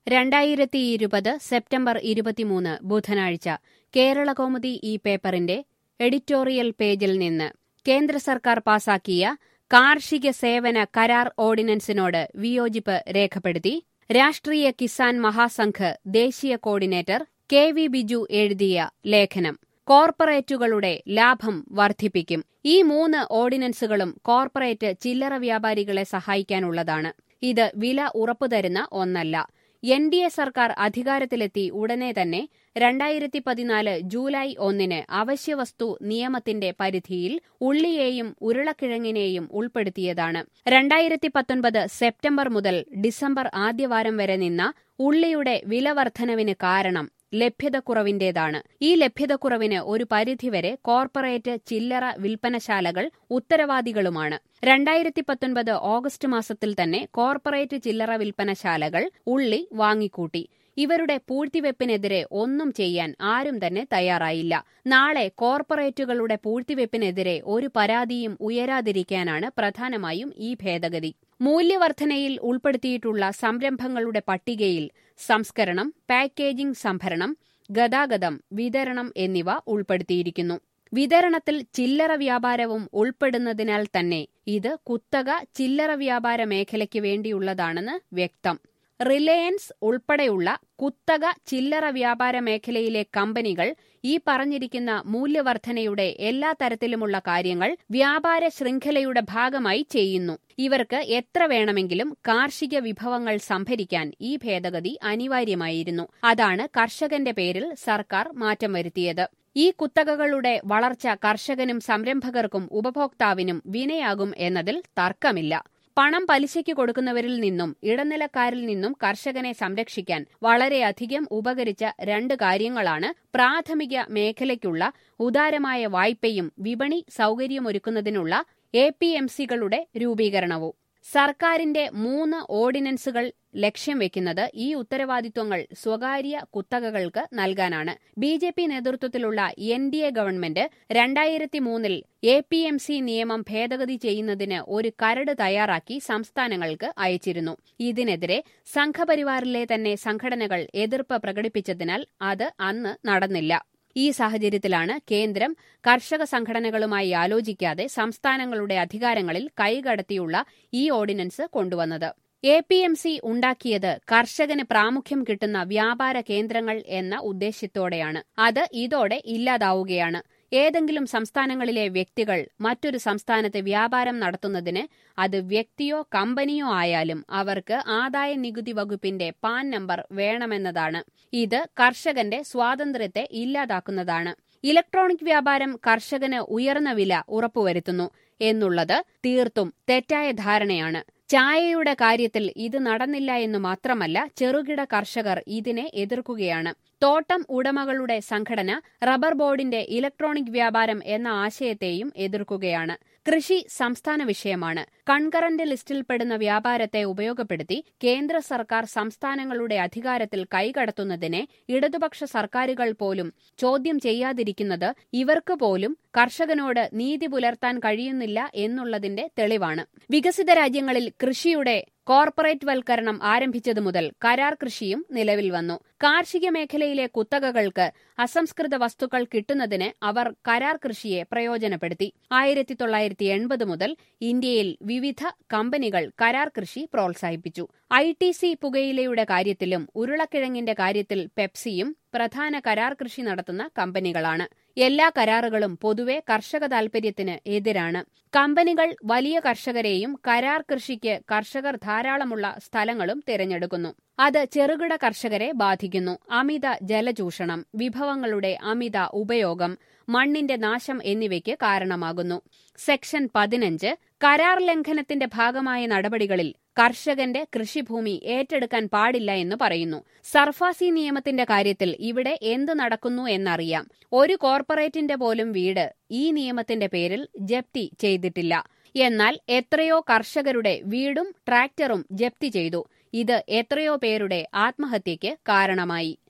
രണ്ടായിരത്തി ഇരുപത് സെപ്റ്റംബർ ഇരുപത്തിമൂന്ന് ബുധനാഴ്ച കേരളകൗമുദി ഈ പേപ്പറിന്റെ എഡിറ്റോറിയൽ പേജിൽ നിന്ന് കേന്ദ്ര സർക്കാർ പാസാക്കിയ കാർഷിക സേവന കരാർ ഓർഡിനൻസിനോട് വിയോജിപ്പ് രേഖപ്പെടുത്തി രാഷ്ട്രീയ കിസാൻ മഹാസംഘ് ദേശീയ കോർഡിനേറ്റർ കെ വി ബിജു എഴുതിയ ലേഖനം കോർപ്പറേറ്റുകളുടെ ലാഭം വർദ്ധിപ്പിക്കും ഈ മൂന്ന് ഓർഡിനൻസുകളും കോർപ്പറേറ്റ് ചില്ലറ വ്യാപാരികളെ സഹായിക്കാനുള്ളതാണ് ഇത് വില ഉറപ്പുതരുന്ന ഒന്നല്ല എൻ ഡി എ സർക്കാർ അധികാരത്തിലെത്തി ഉടനെ തന്നെ രണ്ടായിരത്തി പതിനാല് ജൂലൈ ഒന്നിന് അവശ്യവസ്തു നിയമത്തിന്റെ പരിധിയിൽ ഉള്ളിയെയും ഉരുളക്കിഴങ്ങിനെയും ഉൾപ്പെടുത്തിയതാണ് രണ്ടായിരത്തി പത്തൊൻപത് സെപ്റ്റംബർ മുതൽ ഡിസംബർ ആദ്യവാരം വരെ നിന്ന ഉള്ളിയുടെ വിലവർദ്ധനവിന് കാരണം ലഭ്യതക്കുറവിന്റേതാണ് ഈ ലഭ്യതക്കുറവിന് ഒരു പരിധിവരെ കോർപ്പറേറ്റ് ചില്ലറ വിൽപ്പനശാലകൾ ഉത്തരവാദികളുമാണ് രണ്ടായിരത്തി പത്തൊൻപത് ഓഗസ്റ്റ് മാസത്തിൽ തന്നെ കോർപ്പറേറ്റ് ചില്ലറ വിൽപ്പനശാലകൾ ഉള്ളി വാങ്ങിക്കൂട്ടി ഇവരുടെ പൂഴ്ത്തിവെപ്പിനെതിരെ ഒന്നും ചെയ്യാൻ ആരും തന്നെ തയ്യാറായില്ല നാളെ കോർപ്പറേറ്റുകളുടെ പൂഴ്ത്തിവെപ്പിനെതിരെ ഒരു പരാതിയും ഉയരാതിരിക്കാനാണ് പ്രധാനമായും ഈ ഭേദഗതി മൂല്യവർദ്ധനയിൽ ഉൾപ്പെടുത്തിയിട്ടുള്ള സംരംഭങ്ങളുടെ പട്ടികയിൽ സംസ്കരണം പാക്കേജിംഗ് സംഭരണം ഗതാഗതം വിതരണം എന്നിവ ഉൾപ്പെടുത്തിയിരിക്കുന്നു വിതരണത്തിൽ ചില്ലറ വ്യാപാരവും ഉൾപ്പെടുന്നതിനാൽ തന്നെ ഇത് കുത്തക ചില്ലറ വ്യാപാര മേഖലയ്ക്ക് വേണ്ടിയുള്ളതാണെന്ന് വ്യക്തം റിലയൻസ് ഉൾപ്പെടെയുള്ള കുത്തക ചില്ലറ വ്യാപാര മേഖലയിലെ കമ്പനികൾ ഈ പറഞ്ഞിരിക്കുന്ന മൂല്യവർദ്ധനയുടെ എല്ലാ തരത്തിലുമുള്ള കാര്യങ്ങൾ വ്യാപാര ശൃംഖലയുടെ ഭാഗമായി ചെയ്യുന്നു ഇവർക്ക് എത്ര വേണമെങ്കിലും കാർഷിക വിഭവങ്ങൾ സംഭരിക്കാൻ ഈ ഭേദഗതി അനിവാര്യമായിരുന്നു അതാണ് കർഷകന്റെ പേരിൽ സർക്കാർ മാറ്റം വരുത്തിയത് ഈ കുത്തകകളുടെ വളർച്ച കർഷകനും സംരംഭകർക്കും ഉപഭോക്താവിനും വിനയാകും എന്നതിൽ തർക്കമില്ല പണം പലിശയ്ക്ക് കൊടുക്കുന്നവരിൽ നിന്നും ഇടനിലക്കാരിൽ നിന്നും കർഷകനെ സംരക്ഷിക്കാൻ വളരെയധികം ഉപകരിച്ച രണ്ട് കാര്യങ്ങളാണ് പ്രാഥമിക മേഖലയ്ക്കുള്ള ഉദാരമായ വായ്പയും വിപണി സൌകര്യമൊരുക്കുന്നതിനുള്ള എ പി എം സികളുടെ രൂപീകരണവും സർക്കാരിന്റെ മൂന്ന് ഓർഡിനൻസുകൾ ലക്ഷ്യം വെക്കുന്നത് ഈ ഉത്തരവാദിത്വങ്ങൾ സ്വകാര്യ കുത്തകകൾക്ക് നൽകാനാണ് ബി ജെ പി നേതൃത്വത്തിലുള്ള എൻ ഡി എ ഗവൺമെന്റ് രണ്ടായിരത്തി മൂന്നിൽ എ പി എം സി നിയമം ഭേദഗതി ചെയ്യുന്നതിന് ഒരു കരട് തയ്യാറാക്കി സംസ്ഥാനങ്ങൾക്ക് അയച്ചിരുന്നു ഇതിനെതിരെ സംഘപരിവാറിലെ തന്നെ സംഘടനകൾ എതിർപ്പ് പ്രകടിപ്പിച്ചതിനാൽ അത് അന്ന് നടന്നില്ല ഈ സാഹചര്യത്തിലാണ് കേന്ദ്രം കർഷക സംഘടനകളുമായി ആലോചിക്കാതെ സംസ്ഥാനങ്ങളുടെ അധികാരങ്ങളിൽ കൈകടത്തിയുള്ള ഈ ഓർഡിനൻസ് കൊണ്ടുവന്നത് എ പി എം സി ഉണ്ടാക്കിയത് കർഷകന് പ്രാമുഖ്യം കിട്ടുന്ന വ്യാപാര കേന്ദ്രങ്ങൾ എന്ന ഉദ്ദേശ്യത്തോടെയാണ് അത് ഇതോടെ ഇല്ലാതാവുകയാണ് ഏതെങ്കിലും സംസ്ഥാനങ്ങളിലെ വ്യക്തികൾ മറ്റൊരു സംസ്ഥാനത്ത് വ്യാപാരം നടത്തുന്നതിന് അത് വ്യക്തിയോ കമ്പനിയോ ആയാലും അവർക്ക് ആദായ നികുതി വകുപ്പിന്റെ പാൻ നമ്പർ വേണമെന്നതാണ് ഇത് കർഷകന്റെ സ്വാതന്ത്ര്യത്തെ ഇല്ലാതാക്കുന്നതാണ് ഇലക്ട്രോണിക് വ്യാപാരം കർഷകന് ഉയർന്ന വില ഉറപ്പുവരുത്തുന്നു എന്നുള്ളത് തീർത്തും തെറ്റായ ധാരണയാണ് ചായയുടെ കാര്യത്തിൽ ഇത് നടന്നില്ല എന്നു മാത്രമല്ല ചെറുകിട കർഷകർ ഇതിനെ എതിർക്കുകയാണ് തോട്ടം ഉടമകളുടെ സംഘടന റബ്ബർ ബോർഡിന്റെ ഇലക്ട്രോണിക് വ്യാപാരം എന്ന ആശയത്തെയും എതിർക്കുകയാണ് കൃഷി സംസ്ഥാന വിഷയമാണ് കൺകറന്റ് ലിസ്റ്റിൽപ്പെടുന്ന വ്യാപാരത്തെ ഉപയോഗപ്പെടുത്തി കേന്ദ്ര സർക്കാർ സംസ്ഥാനങ്ങളുടെ അധികാരത്തിൽ കൈകടത്തുന്നതിനെ ഇടതുപക്ഷ സർക്കാരുകൾ പോലും ചോദ്യം ചെയ്യാതിരിക്കുന്നത് ഇവർക്ക് പോലും കർഷകനോട് നീതി പുലർത്താൻ കഴിയുന്നില്ല എന്നുള്ളതിന്റെ തെളിവാണ് വികസിത രാജ്യങ്ങളിൽ കൃഷിയുടെ കോർപ്പറേറ്റ് വൽക്കരണം ആരംഭിച്ചതു മുതൽ കരാർ കൃഷിയും നിലവിൽ വന്നു കാർഷിക മേഖലയിലെ കുത്തകകൾക്ക് അസംസ്കൃത വസ്തുക്കൾ കിട്ടുന്നതിന് അവർ കരാർ കൃഷിയെ പ്രയോജനപ്പെടുത്തി ആയിരത്തി തൊള്ളായിരത്തി എൺപത് മുതൽ ഇന്ത്യയിൽ വിവിധ കമ്പനികൾ കരാർ കൃഷി പ്രോത്സാഹിപ്പിച്ചു ഐ ടി സി പുകയിലയുടെ കാര്യത്തിലും ഉരുളക്കിഴങ്ങിന്റെ കാര്യത്തിൽ പെപ്സിയും പ്രധാന കരാർ കൃഷി നടത്തുന്ന കമ്പനികളാണ് എല്ലാ കരാറുകളും പൊതുവെ കർഷക താൽപര്യത്തിന് എതിരാണ് കമ്പനികൾ വലിയ കർഷകരെയും കരാർ കൃഷിക്ക് കർഷകർ ധാരാളമുള്ള സ്ഥലങ്ങളും തിരഞ്ഞെടുക്കുന്നു അത് ചെറുകിട കർഷകരെ ബാധിക്കുന്നു അമിത ജലചൂഷണം വിഭവങ്ങളുടെ അമിത ഉപയോഗം മണ്ണിന്റെ നാശം എന്നിവയ്ക്ക് കാരണമാകുന്നു സെക്ഷൻ പതിനഞ്ച് കരാർ ലംഘനത്തിന്റെ ഭാഗമായ നടപടികളിൽ കർഷകന്റെ കൃഷിഭൂമി ഏറ്റെടുക്കാൻ പാടില്ല എന്ന് പറയുന്നു സർഫാസി നിയമത്തിന്റെ കാര്യത്തിൽ ഇവിടെ എന്ത് നടക്കുന്നു എന്നറിയാം ഒരു കോർപ്പറേറ്റിന്റെ പോലും വീട് ഈ നിയമത്തിന്റെ പേരിൽ ജപ്തി ചെയ്തിട്ടില്ല എന്നാൽ എത്രയോ കർഷകരുടെ വീടും ട്രാക്ടറും ജപ്തി ചെയ്തു ഇത് എത്രയോ പേരുടെ ആത്മഹത്യയ്ക്ക് കാരണമായി